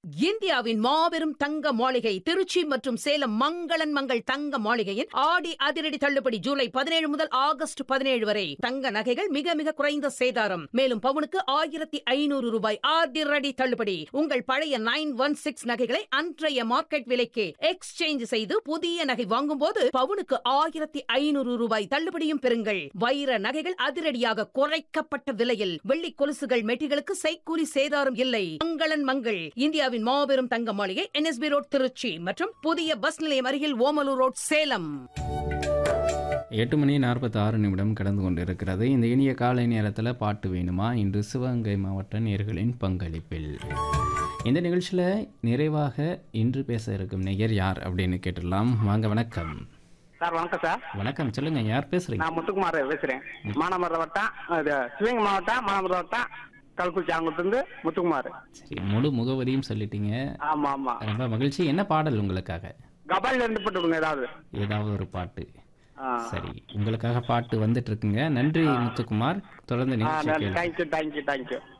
இந்தியாவின் மாபெரும் தங்க மாளிகை திருச்சி மற்றும் சேலம் மங்களன் மங்கள் தங்க மாளிகையின் ஆடி அதிரடி தள்ளுபடி ஜூலை பதினேழு முதல் ஆகஸ்ட் பதினேழு வரை தங்க நகைகள் மிக மிக குறைந்த சேதாரம் மேலும் பவுனுக்கு ஆயிரத்தி ஐநூறு ரூபாய் அதிரடி தள்ளுபடி உங்கள் பழைய நைன் ஒன் சிக்ஸ் நகைகளை அன்றைய மார்க்கெட் விலைக்கு எக்ஸ்சேஞ்ச் செய்து புதிய நகை வாங்கும்போது பவுனுக்கு ஆயிரத்தி ஐநூறு ரூபாய் தள்ளுபடியும் பெறுங்கள் வைர நகைகள் அதிரடியாக குறைக்கப்பட்ட விலையில் வெள்ளி கொலுசுகள் மெட்டிகளுக்கு செய்கூலி சேதாரம் இல்லை மங்களன் மங்கள் இந்தியாவின் மாபெரும் தங்க மாளிகை என்எஸ்பி ரோட் திருச்சி மற்றும் புதிய பஸ் நிலையம் அருகில் ஓமலூர் ரோட் சேலம் எட்டு மணி நாற்பத்தி ஆறு நிமிடம் கடந்து கொண்டிருக்கிறது இந்த இனிய காலை நேரத்தில் பாட்டு வேணுமா இன்று சிவகங்கை மாவட்ட நேர்களின் பங்களிப்பில் இந்த நிகழ்ச்சியில் நிறைவாக இன்று பேச இருக்கும் நேயர் யார் அப்படின்னு கேட்டுடலாம் வாங்க வணக்கம் சார் வணக்கம் சார் வணக்கம் சொல்லுங்க யார் பேசுறீங்க நான் முத்துக்குமார் பேசுறேன் மானாமரம் வட்டம் இது சிவகங்கை மாவட்டம் மானாமரம் வட்டம் கல்குச்சி அங்கிருந்து முத்துக்குமார் சரி முழு முகவரியும் சொல்லிட்டீங்க ஆமா ஆமா ரொம்ப மகிழ்ச்சி என்ன பாடல் உங்களுக்காக கபாலில இருந்து போட்டுருங்க ஏதாவது ஏதாவது ஒரு பாட்டு ஆ. சரி உங்களுக்காக பாட்டு வந்துட்டு இருக்குங்க நன்றி முத்துக்குமார் தொடர்ந்து ஆ நிகழ்ச்சி கேளுங்க தேங்க்யூ தேங்க்யூ தேங்க்யூ